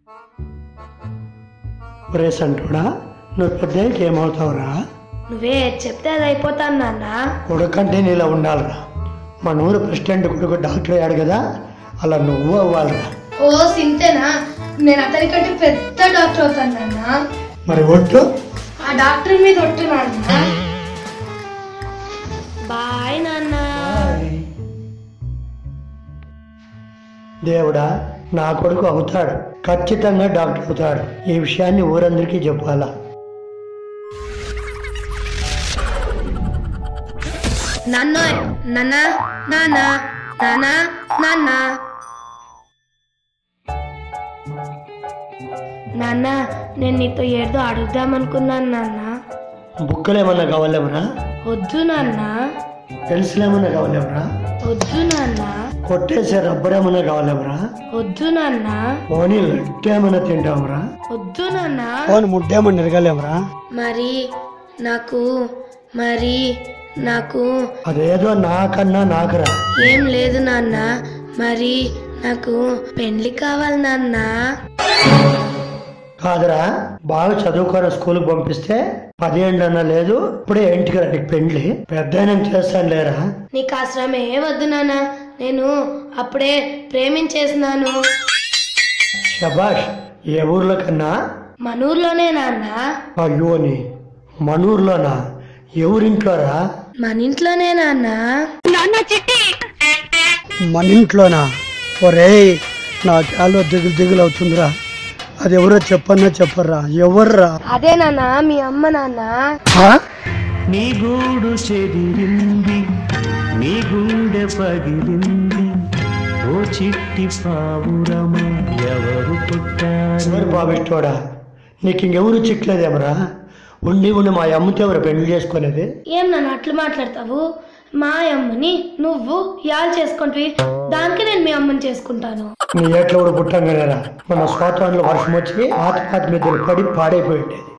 ఒరే సంటుడా నువ్వు పెద్దకి ఏమవుతావురా నువ్వే ఏది చెప్తే అది అయిపోతాను నాన్న కొడుకంటే నీలా ఉండాలిరా మన ఊరు ప్రెసిడెంట్ కొడుకు డాక్టర్ అయ్యాడు కదా అలా నువ్వు అవ్వాలిరా ఓ సింతేనా నేను అతనికంటే పెద్ద డాక్టర్ అవుతాను నాన్న మరి ఒట్టు ఆ డాక్టర్ మీద ఒట్టు నాన్న బాయ్ నాన్న దేవుడా నా కొడుకు అవుతాడు ఖచ్చితంగా డాక్టర్ అవుతాడు ఈ విషయాన్ని ఊరందరికీ చెప్పాలా నాన్న నాన్న నాన్న నాన్న నాన్న నాన్న నేను నీతో ఏదో అడుగుదామనుకున్నాను నాన్న బుక్కలు ఏమన్నా కావాలేమరా వద్దు నాన్న పెన్సిల్ ఏమన్నా కావాలేమరా వద్దు నాన్న కొట్టేసే రబ్బర్ ఏమన్నా కావాలేమరా వద్దు నాన్న పోనీ లడ్డు ఏమన్నా తింటామరా వద్దు నాన్న పోనీ ముడ్డేమన్నా ఎరగలేమరా మరి నాకు మరి నాకు అదేదో నాకన్నా నాకురా ఏం లేదు నాన్న మరి నాకు పెండ్లి కావాలి నాన్న కాదురా బాగా చదువుకోరా స్కూల్కి పంపిస్తే పదిహేండన్నా లేదు ఇప్పుడే ఇంటికి రా నీకు పెండ్లి పెద్ద చేస్తాను లేరా నీకు ఆ శ్రమ ఏ వద్దు నాన్న నేను అప్పుడే ప్రేమించేసినాను శబాష్ ఏ ఊర్లో కన్నా మన ఊర్లోనే నాన్న అయ్యోని మనూర్లోనా ఎవరింట్లోరా మన ఇంట్లోనే నాన్న మన ఇంట్లోనా ఒరేయ్ నా చాలా దిగులు దిగులు అవుతుందిరా అది ఎవరో చెప్పన్నా చెప్పర్రా ఎవర్రా అదే నాన్న మీ అమ్మ నాన్న నీ గూడు చెదిరింది నీ గుండె పగిలింది ఓ చిట్టి పావురమ ఎవరు పుట్టారు బాబిష్టోడా నీకు ఇంకెవరు చిక్కలేదేమరా ఉండి ఉండి మా అమ్మతో ఎవరు పెళ్లి చేసుకునేది ఏం నన్ను అట్లు మాట్లాడతావు మా అమ్మని నువ్వు యాల్ చేసుకుంటువి దానికి నేను మీ అమ్మని చేసుకుంటాను నీ ఏట్లో కూడా పుట్టంగానేరా మన స్వాతంలో వర్షం వచ్చి పాత పాత మీద పడి పాడైపోయి ఉండేది